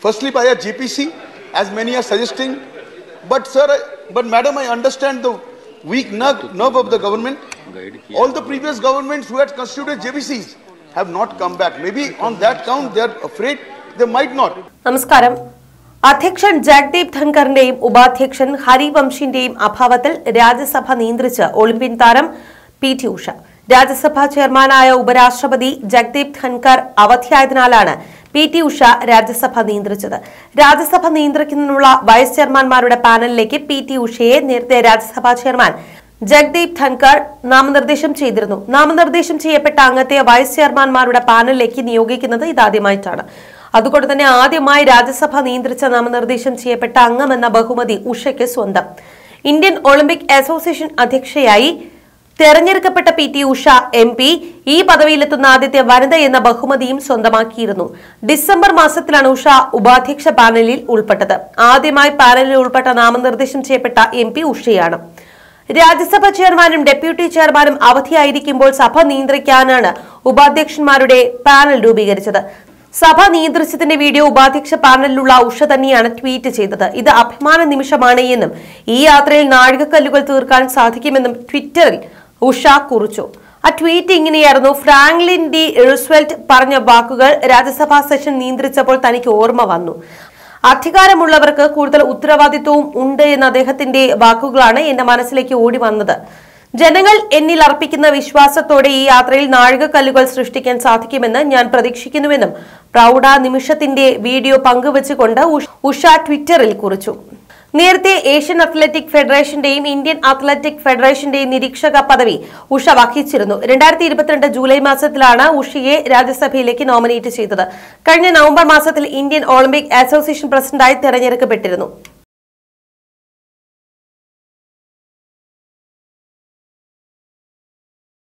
Firstly, by a GPC, as many are suggesting. But, sir, I- but madam, I understand the weak nerve, nerve of the government. All the previous governments who had constituted JPCs have not come back. Maybe on that count, they are afraid they might not. നമസ്കാരം അധ്യക്ഷൻ ജഗ്ദീപ് ധൻകറിന്റെയും ഉപാധ്യക്ഷൻ ഹരിവംശിന്റെയും അഭാവത്തിൽ രാജ്യസഭ നിയന്ത്രിച്ച് Olympian താരം P T Usha Rajya Sabha ചെയർമാനായ ഉപരാഷ്ട്രപതി ജഗ്ദീപ് ധൻകർ അവധിയായതിനാലാണ് P T Usha Rajya Sabha നിയന്ത്രിച്ചത് രാജ്യസഭ നിയന്ത്രിക്കുന്നതിനുള്ള വൈസ് ചെയർമാൻമാരുടെ പാനലിലേക്ക് പി ടി ഉഷയെ നേരത്തെ രാജ്യസഭാ ചെയർമാൻ ജഗ്ദീപ് ധൻകർ നാമനിർദ്ദേശം ചെയ്തിരുന്നു നാമനിർദ്ദേശം ചെയ്യപ്പെട്ട അംഗത്തെ വൈസ് ചെയർമാൻമാരുടെ പാനലിലേക്ക് നിയോഗിക്കുന്നത് ഇതാദ്യമായിട്ടാണ് അതുകൊണ്ട് തന്നെ ആദ്യമായി രാജ്യസഭ നിയന്ത്രിച്ച നാമനിർദ്ദേശം ചെയ്യപ്പെട്ട അംഗമെന്ന ബഹുമതി ഉഷയ്ക്ക് സ്വന്തം ഇന്ത്യൻ ഒളിമ്പിക് അസോസിയേഷൻ അധ്യക്ഷയായി തെരഞ്ഞെടുക്കപ്പെട്ട P T Usha M P ഈ പദവിയിലെത്തുന്ന ആദ്യത്തെ വനിത എന്ന ബഹുമതിയും സ്വന്തമാക്കിയിരുന്നു ഡിസംബർ മാസത്തിലാണ് ഉഷ ഉപാധ്യക്ഷ പാനലിൽ ഉൾപ്പെട്ടത് ആദ്യമായി പാനലിൽ ഉൾപ്പെട്ട നാമനിർദ്ദേശം ചെയ്യപ്പെട്ട എം പി ഉഷയാണ് രാജ്യസഭ ചെയർമാനും ഡെപ്യൂട്ടി ചെയർമാനും അവധിയായിരിക്കുമ്പോൾ സഭ നിയന്ത്രിക്കാനാണ് ഉപാധ്യക്ഷന്മാരുടെ പാനൽ രൂപീകരിച്ചത് സഭ നിയന്ത്രിച്ചതിന്റെ വീഡിയോ ഉപാധ്യക്ഷ പാനലിലുള്ള ഉഷ തന്നെയാണ് ട്വീറ്റ് ചെയ്തത് ഇത് അഭിമാന നിമിഷമാണ് എന്നും ഈ യാത്രയിൽ നാഴികക്കല്ലുകൾ തീർക്കാൻ സാധിക്കുമെന്നും ട്വിറ്ററിൽ ഉഷ കുറിച്ചു ആ ട്വീറ്റ് ഇങ്ങനെയായിരുന്നു ഫ്രാങ്ക്ലിൻ ഡി റൂസ്വെൽറ്റ് പറഞ്ഞ വാക്കുകൾ രാജ്യസഭാ സെഷൻ നിയന്ത്രിച്ചപ്പോൾ തനിക്ക് ഓർമ്മ വന്നു അധികാരമുള്ളവർക്ക് കൂടുതൽ ഉത്തരവാദിത്വവും ഉണ്ട് എന്ന അദ്ദേഹത്തിന്റെ വാക്കുകളാണ് എന്റെ മനസ്സിലേക്ക് ഓടി വന്നത് ജനങ്ങൾ എന്നിൽ അർപ്പിക്കുന്ന വിശ്വാസത്തോടെ ഈ യാത്രയിൽ നാഴികക്കല്ലുകൾ സൃഷ്ടിക്കാൻ സാധിക്കുമെന്ന് ഞാൻ പ്രതീക്ഷിക്കുന്നുവെന്നും പ്രൗഢ നിമിഷത്തിന്റെ വീഡിയോ പങ്കുവച്ചുകൊണ്ട് ഉഷ- ഉഷ ട്വിറ്ററിൽ കുറിച്ചു നേരത്തെ ഏഷ്യൻ അത്ലറ്റിക് ഫെഡറേഷന്റെയും ഇന്ത്യൻ അത്ലറ്റിക് ഫെഡറേഷന്റെയും നിരീക്ഷക പദവി ഉഷ വഹിച്ചിരുന്നു രണ്ടായിരത്തി ഇരുപത്തിരണ്ട് ജൂലൈ മാസത്തിലാണ് ഉഷയെ രാജ്യസഭയിലേക്ക് നോമിനേറ്റ് ചെയ്തത് കഴിഞ്ഞ നവംബർ മാസത്തിൽ ഇന്ത്യൻ ഒളിമ്പിക് അസോസിയേഷൻ പ്രസിഡന്റായി തെരഞ്ഞെടുക്കപ്പെട്ടിരുന്നു